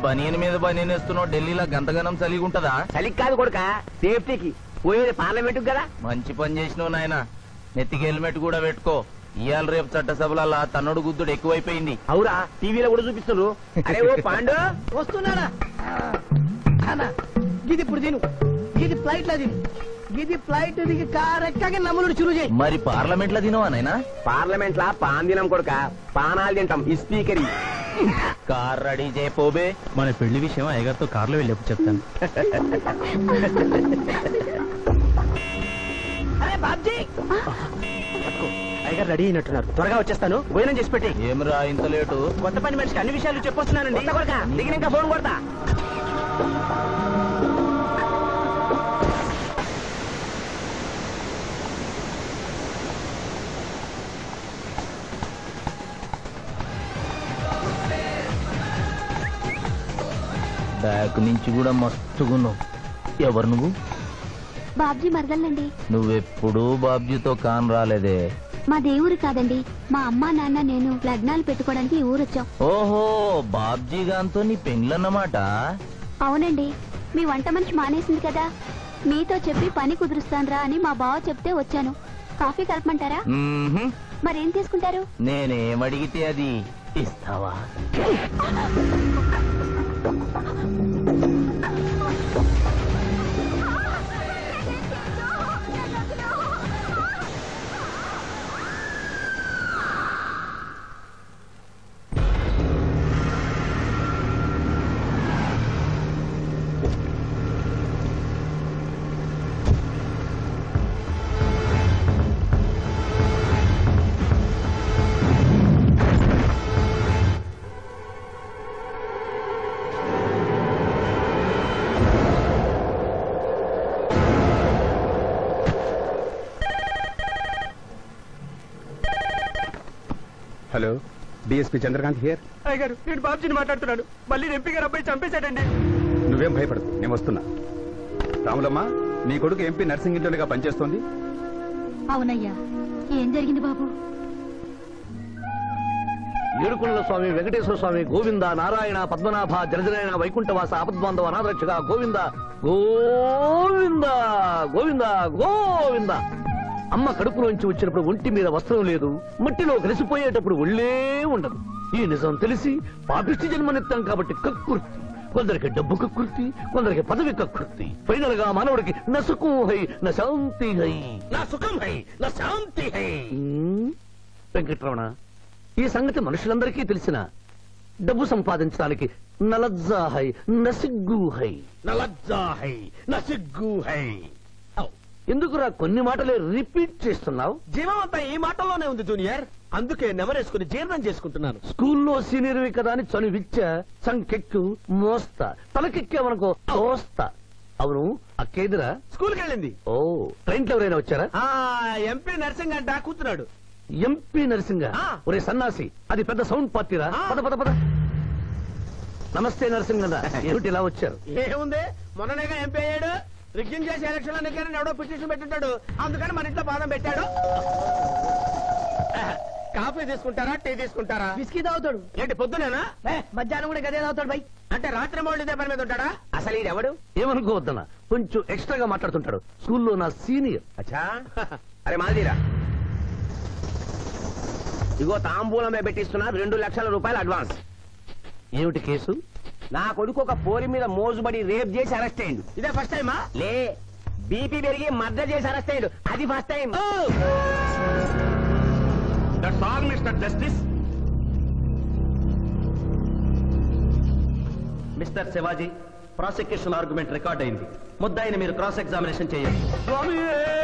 బనియన్ మీద బనియన్ వేస్తున్నావు ఢిల్లీలో గంతగనం చలిగి ఉంటదా చలికి కాదు కొడుక సేఫ్టీకి పోయేది పార్లమెంట్ కదా మంచి పని చేసినావు నాయన నెత్తికి హెల్మెట్ కూడా పెట్టుకో ఇవాళ రేపు చట్టసభల తన్నుడు గుద్దుడు ఎక్కువైపోయింది అవురా టీవీలో కూడా చూపిస్తున్నారు అరే ఓ పాండు వస్తున్నానా అన్నా ఇది ఇప్పుడు తిను ఇది ఫ్లైట్ లో తిను ఇది ఫ్లైట్ దిగి కార్ ఎక్కగా నమ్ములు చురు చేయి మరి పార్లమెంట్ లో తినవా నాయనా పార్లమెంట్ లా పాన్ తినం కొడుక పానాలు తింటాం ఈ స్పీకర్ కార్ రెడీ చేయపోబే మన పెళ్లి విషయం అయ్యగారితో కార్లో వెళ్ళేప్పుడు చెప్తాను అరే బాబ్జీ అయ్యగారు రెడీ అయినట్టున్నారు త్వరగా వచ్చేస్తాను భోజనం చేసి పెట్టి ఏమిరా ఇంత లేటు కొత్త పని మనిషికి అన్ని విషయాలు చెప్పొస్తున్నానండి కొడుక దిగినాక ఫోన్ కొడతా బ్యాక్ నుంచి కూడా మస్తుగున్నావు ఎవరు నువ్వు బాబ్జీ మరదలండి నువ్వెప్పుడూ బాబ్జీతో కాన్ రాలేదే మా దేవురు కాదండి మా అమ్మా నాన్న నేను లగ్నాలు పెట్టుకోవడానికి ఈ ఊరొచ్చాం ఓహో బాబ్జీ గాంతో నీ పెండ్లన్నమాట అవునండి మీ వంట మనిషి మానేసింది కదా మీతో చెప్పి పని కుదురుస్తానురా అని మా బావ చెప్తే వచ్చాను కాఫీ కలపమంటారా మ్మ్హ్మ్. మరేం తీసుకుంటారు నేనేమడిగితే అది ఇస్తావా హలో డిఎస్పీ చంద్రకాంత్ హియర్ అయ్యగారు నేను బాబుజీని మాట్లాడుతున్నాను మళ్ళీ ఎంపీ గారు అబ్బాయి చంపేశాడండి నువ్వేం భయపడదు నేను వస్తున్నా రాములమ్మ నీ కొడుకు ఎంపీ నర్సింగ్ ఇంటర్గా పనిచేస్తోంది అవునయ్యా ఏం జరిగింది బాబు ఏడుకొండల స్వామి వెంకటేశ్వర స్వామి గోవింద నారాయణ పద్మనాభ జలజనాయన వైకుంఠవాస ఆపద్బాంధవ అనాథరక్షక గోవింద గోవింద గోవింద గోవింద అమ్మ కడుపులోంచి వచ్చినప్పుడు ఒంటి మీద వస్త్రం లేదు మట్టిలో కలిసిపోయేటప్పుడు ఒళ్ళే ఉండదు ఈ నిజం తెలిసి పాపిష్టి జన్మనిత్తం కాబట్టి కక్కుర్తి కొందరికి డబ్బు కక్కుర్తి కొందరికి పదవి కక్కుర్తి ఫైనల్ గా మానవుడికి నసుకు హై న శాంతి హై నా సుఖం హై నా శాంతి హై వెంకటరమణ ఈ సంగతి మనుషులందరికీ తెలిసిన డబ్బు సంపాదించడానికి నలజ్జా హై నసిగ్గు హై నలజ్జా హై నసిగ్గు హై ఔ, ఎందుకురా కొన్ని మాటలే రిపీట్ చేస్తున్నావు జీవం అంతా ఈ మాటల్లోనే ఉంది జూనియర్ అందుకే నెమరేసుకుని జీర్ణం చేసుకుంటున్నాను స్కూల్లో సీనియర్వి కదా అని చనువిచ్చ సంకెక్కు మోస్తా తలకెక్కావనుకో తోస్తా అవును అక్కేదిరా స్కూల్కి వెళ్ళింది ఓ ట్రైన్ లో ఎవరైనా వచ్చారా ఆ ఎంపీ నర్సింగ్ అంట కూర్చున్నాడు ఎంపీ నరసింగ ఆ. ఒరే సన్నాసి అది పెద్ద సౌండ్ పార్టీరా ఆ. పద పద పద నమస్తే నరసింగన్న ఏమిటి ఇలా వచ్చారు ఏముంది మొన్ననేగా ఎంపీ అయ్యాడు రిగ్గింగ్ చేసి ఎలక్షన్ లో నెగ్గారని ఎవడో పిటిషన్ పెట్టుంటాడు అందుకని మన ఇంట్లో బాదం పెట్టాడు కాఫీ తీసుకుంటారా టీ తీసుకుంటారా బిస్కీ తాగుతాడు ఏంటి పొద్దునేనా ఏ, మధ్యాహ్నం కూడా గదే తాగుతాడు బై అంటే రాత్రి మౌళ్ళు ఇదే పని మీద ఉంటాడా అసలు ఇది ఎవడు ఏమనుకోవద్దన్న కొంచెం ఎక్స్ట్రాగా మాట్లాడుతుంటాడు స్కూల్లో నా సీనియర్ అచ్చా అరే మాదిరా ఇగో తాంబూలమే పెట్టిస్తున్నా రెండు లక్షల రూపాయలు అడ్వాన్స్ ఏమిటి కేసు నా కొడుకు ఒక పోరి మీద మోజుబడి రేప్ చేసి అరెస్ట్ అయ్యిండు ఇదే ఫస్ట్ టైమా లే బీపీ పెరిగి మర్డర్ చేసి అరెస్ట్ అయ్యాడు అది first time that's all mister justice mister Shivaji prosecution argument record అయింది ముద్దాయిని మీరు క్రాస్ ఎగ్జామినేషన్ చేయండి స్వామి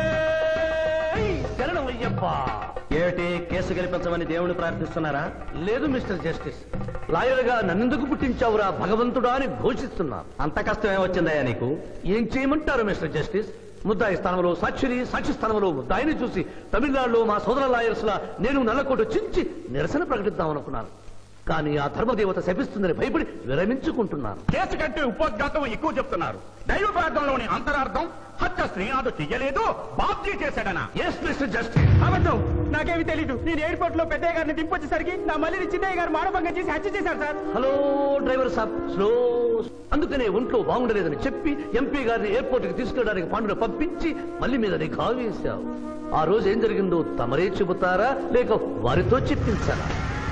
శరణం అయ్యప్ప ఏమిటి కేసు గెలిపించమని దేవుని ప్రార్థిస్తున్నారా లేదు మిస్టర్ జస్టిస్ లాయర్ గా నన్నెందుకు పుట్టించావురా భగవంతుడా అని ఘోషిస్తున్నా అంత కష్టం ఏమొచ్చిందయ్యా నీకు ఏం చేయమంటారు మిస్టర్ జస్టిస్ ముద్దాయి స్థానంలో సాక్షిని సాక్షి స్థానంలో ముద్దాయిని చూసి తమిళనాడులో మా సోదర లాయర్స్ లా నేను నల్లకోట చించి నిరసన ప్రకటిద్దాం అనుకున్నాను కానీ ఆ ధర్మదేవత శపిస్తుందని భయపడి విరమించుకుంటున్నాను కేసు కంటే ఉపోద్ఘాతం ఎక్కువ చెప్తున్నారు దైవపాదంలోని అంతరార్థం హత్య శ్రీనాథ్ చెయ్యలేదు బాబ్జీ చేశాడనా ఎస్ మిస్టర్ జస్టిస్ అబద్ధం నాకేమి తెలీదు నేను ఎయిర్పోర్ట్ లో పెద్దయ్య గారిని దింపొచ్చేసరికి నా మళ్ళీ చిన్నయ్య గారు మానభంగం చేసి హత్య చేశారు సార్ హలో డ్రైవర్ సాబ్ స్లో అందుకనే ఒంట్లో బాగుండలేదని చెప్పి ఎంపీ గారిని ఎయిర్పోర్ట్ కి తీసుకెళ్ళడానికి పాండును పంపించి మళ్ళీ మీద నీకు కావేశావు ఆ రోజు ఏం జరిగిందో తమరే చెబుతారా లేక వారితో చెప్పించారా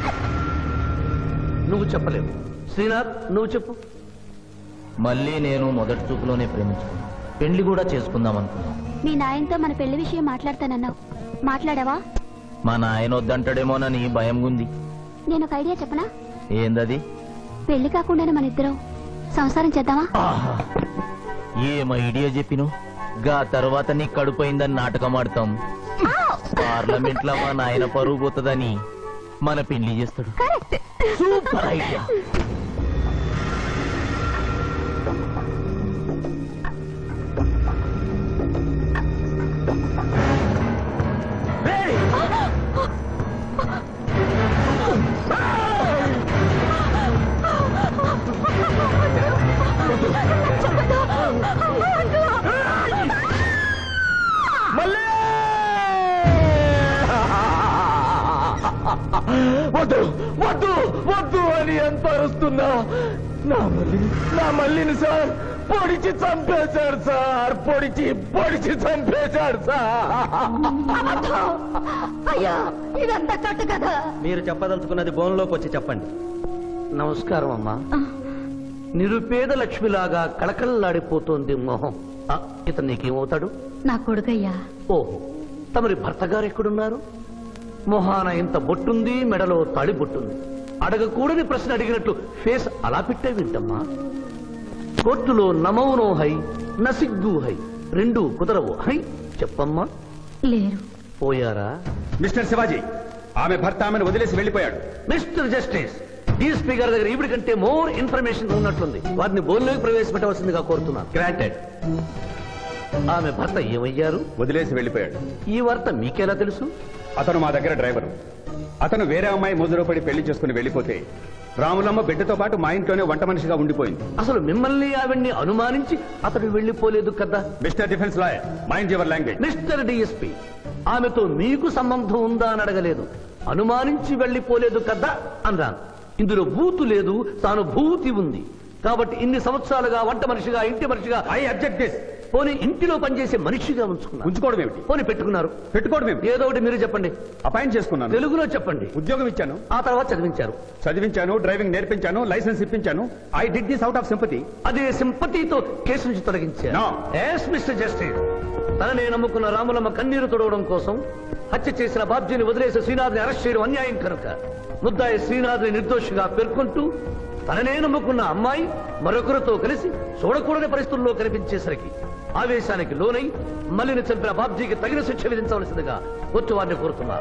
నువ్వు చెప్పలేవు శ్రీనాథ్ నువ్వు చెప్పు మళ్ళీ నేను మొదటి చూపులోనే ప్రేమించుకున్నాను పెళ్లి కూడా చేసుకుందాం అనుకున్నాను మీ నాయనతో మన పెళ్లి విషయం మాట్లాడతానన్నావు మాట్లాడావా మా నాయన వద్దంటాడేమోనని భయం ఉంది నేను ఒక ఐడియా చెప్పనా ఏందది పెళ్లి కాకుండానే మన ఇద్దరం సంసారం చేద్దామా ఆహా ఏం ఐడియా చెప్పిను గా తర్వాత నీ కడుపోయిందని నాటకం ఆడతాం పార్లమెంట్ లో మా నాయన పరువు పోతుందని మన పెళ్లి చేస్తాడు సూపర్ ఐడియా వద్దు వద్దు వద్దు అని ఎంత అరుస్తున్నా నా మళ్ళీ నా మళ్ళీని సార్ పొడిచి చంపేశాడు సార్ పొడిచి పొడిచి చంపేశాడు సార్ అయ్యా ఇదంతా కట్టు కదా మీరు చెప్పదలుచుకున్నది బోన్లోకి వచ్చి చెప్పండి నమస్కారం అమ్మా నిరుపేద లక్ష్మిలాగా కళకళలాడిపోతోంది మొహం ఆ, ఇతను నీకేమవుతాడు నా కొడుకయ్యా ఓహో తమరి భర్త గారు ఎక్కడున్నారు మొహాన ఇంత బొట్టుంది మెడలో తాళి బొట్టుంది అడగకూడని ప్రశ్న అడిగినట్లు ఫేస్ అలా పెట్టే వింటమ్మా కోర్టులో నమౌనో హై నసిగ్గు హై రెండు కుదరవు హై చెప్పమ్మా లేరు పోయారా మిస్టర్ శివాజీ ఆమె భర్త ఆమెను వదిలేసి వెళ్ళిపోయాడు మిస్టర్ జస్టిస్ డీఎస్పీ గారి దగ్గర ఇవిడి కంటే మోర్ ఇన్ఫర్మేషన్ ఉన్నట్లుంది వారిని బోల్లోకి ప్రవేశపెట్టవలసిందిగా కోరుతున్నాను గ్రాంటెడ్ ఆమె భర్త ఏమయ్యారు వదిలేసి వెళ్ళిపోయాడు ఈ వార్త మీకెలా తెలుసు అతను మా దగ్గర డ్రైవరు అతను వేరే అమ్మాయి ముద్రలో పడి పెళ్లి చేసుకుని వెళ్ళిపోతే రాములమ్మ బిడ్డతో పాటు మా ఇంట్లోనే వంట మనిషిగా ఉండిపోయింది అసలు మిమ్మల్ని ఆవిడ్ని అనుమానించి అతడు వెళ్ళిపోలేదు కదా mister defence lawyer mind your language mister DSP ఆమెతో మీకు సంబంధం ఉందా అని అడగలేదు అనుమానించి వెళ్ళిపోలేదు కదా అన్నాను ఇందులో భూతు లేదు తాను భూతి ఉంది కాబట్టి ఇన్ని సంవత్సరాలుగా వంట మనిషిగా ఇంటి మనిషిగా ఐ అబ్జెక్ట్ దిస్ పోనీ ఇంటిలో పనిచేసే మనిషిగా ఉంచుకున్నారు ఉంచుకోవడం ఏమిటి పోనీ పెట్టుకున్నారు పెట్టుకోవడం ఏమిటి ఏదో ఒకటి మీరు చెప్పండి అపాయింట్ చేసుకున్నాను తెలుగులో చెప్పండి ఉద్యోగం ఇచ్చాను ఆ తర్వాత చదివించారు చదివించాను డ్రైవింగ్ నేర్పించాను లైసెన్స్ ఇప్పించాను I did this out of sympathy అదే సింపతితో కేసు నుంచి తొలగించారు No. ఎస్ మిస్టర్ జస్టిస్ తననే నమ్ముకున్న రాములమ్మ కన్నీరు తొడవడం కోసం హత్య చేసిన బాబ్జీని వదిలేసి శ్రీనాథ్ని అరెస్ట్ చేయడం అన్యాయం కనుక ముద్దాయి శ్రీనాథ్ని నిర్దోషిగా పేర్కొంటూ తననే నమ్ముకున్న అమ్మాయి మరొకరితో కలిసి చూడకూడని పరిస్థితుల్లో కనిపించేసరికి ఆవేశానికి లోనై మల్లిని చంపిన బాబ్జీకి తగిన శిక్ష విధించవలసిందిగా కోర్టు వారిని కోరుతున్నారు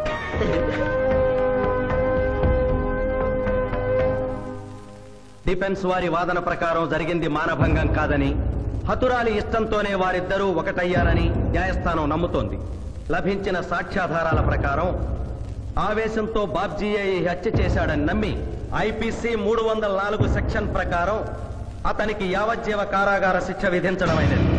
డిఫెన్స్ వారి వాదన ప్రకారం జరిగింది మానభంగం కాదని హతురాలి ఇష్టంతోనే వారిద్దరూ ఒకటయ్యారని న్యాయస్థానం నమ్ముతోంది లభించిన సాక్ష్యాధారాల ప్రకారం ఆవేశంతో బాబ్జీఏ ఈ హత్య చేశాడని నమ్మి ఐపీసీ మూడు వందల నాలుగు సెక్షన్ ప్రకారం అతనికి యావజ్జీవ కారాగార శిక్ష విధించడమైనది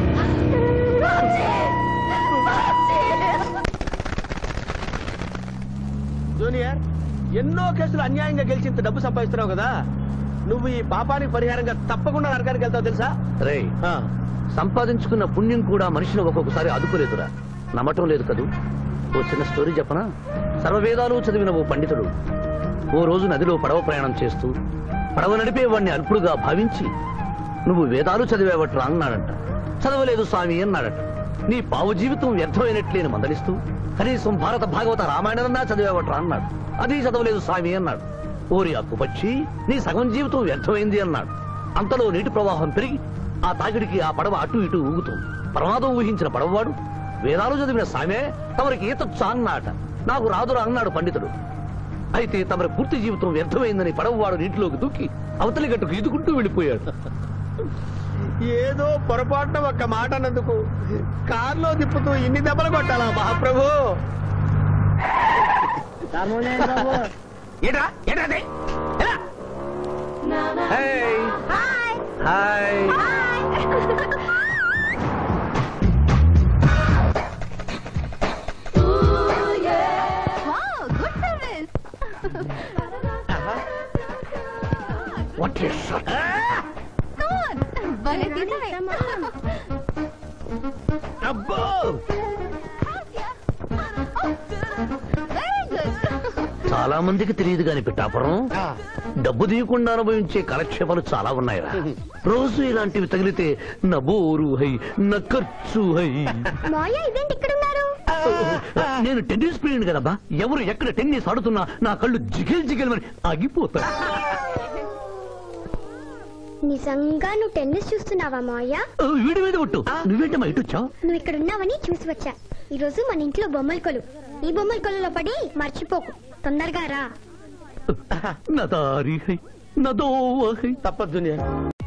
జూనియర్ ఎన్నో కేసులు అన్యాయంగా గెలిచి ఇంత డబ్బు సంపాదిస్తున్నావు కదా నువ్వు ఈ పాపానికి పరిహారంగా తప్పకుండా నరకానికి వెళ్తావు తెలుసా రే సంపాదించుకున్న పుణ్యం కూడా మనిషిని ఒక్కొక్కసారి అదుపులేదురా నమ్మటం లేదు కదూ ఓ చిన్న స్టోరీ చెప్పనా సర్వవేదాలు చదివిన ఓ పండితుడు ఓ రోజు నదిలో పడవ ప్రయాణం చేస్తూ పడవ నడిపే వాడిని అల్పుడుగా భావించి నువ్వు వేదాలు చదివేవట్రా అన్నాడంట చదవలేదు స్వామి అన్నాడట నీ పావు జీవితం వ్యర్థమైనట్లేని మందలిస్తూ కనీసం భారత భాగవత రామాయణన్నా చదివేవట్రా అన్నాడు అది చదవలేదు స్వామి అన్నాడు ఓరి అక్కుపక్షి నీ సగం జీవితం వ్యర్థమైంది అన్నాడు అంతలో నీటి ప్రవాహం పెరిగి ఆ తాకిడికి ఆ పడవ అటు ఇటు ఊగుతుంది ప్రమాదం ఊహించిన పడవవాడు వేదాలు చదివిన సామే తమరికి ఈత అన్నాట నాకు రాదురా అన్నాడు పండితుడు అయితే తమరి పూర్తి జీవితం వ్యర్థమైందని పడవవాడు నీటిలోకి దూకి అవతలి గట్టుకు ఈదుకుంటూ వెళ్ళిపోయాడు ఏదో పొరపాటున ఒక్క మాట అన్నందుకు కారులో తిప్పుతూ ఇన్ని దెబ్బలు కొట్టాలా మహాప్రభు ఏట్రా ఏట్రా అది? ఎలా? హాయ్ హాయ్ వాట్ ఈస్ అబ్బో చాలా మందికి తెలియదు కాని పిట్టాపురం డబ్బు తీయకుండా అనుభవించే కాలక్షేపాలు చాలా ఉన్నాయిరా రోజు ఇలాంటివి తగిలితే నా బోరు హై నా ఖర్చు హై మాయా ఇదేంటి ఇక్కడ ఉన్నారు నేను టెన్నిస్ ప్లేయర్ కదబ్బా ఎవరు ఎక్కడ టెన్నిస్ ఆడుతున్నా నా కళ్ళు జిగిల్ జిగిల్ అని ఆగిపోతాయి నిజంగా నువ్వు టెన్నిస్ చూస్తున్నావా మాయా ఆ, వీడి మీద ఒట్టు నువ్వేంటమ్మా ఇటు వచ్చావు నువ్వు ఇక్కడ ఉన్నావని చూసి వచ్చా ఈ రోజు మన ఇంట్లో బొమ్మల కొలు ఈ బొమ్మల కొలులో పడి మర్చిపోకు తొందరగా రా నా దారి హై నా దోవ హై తప్పదు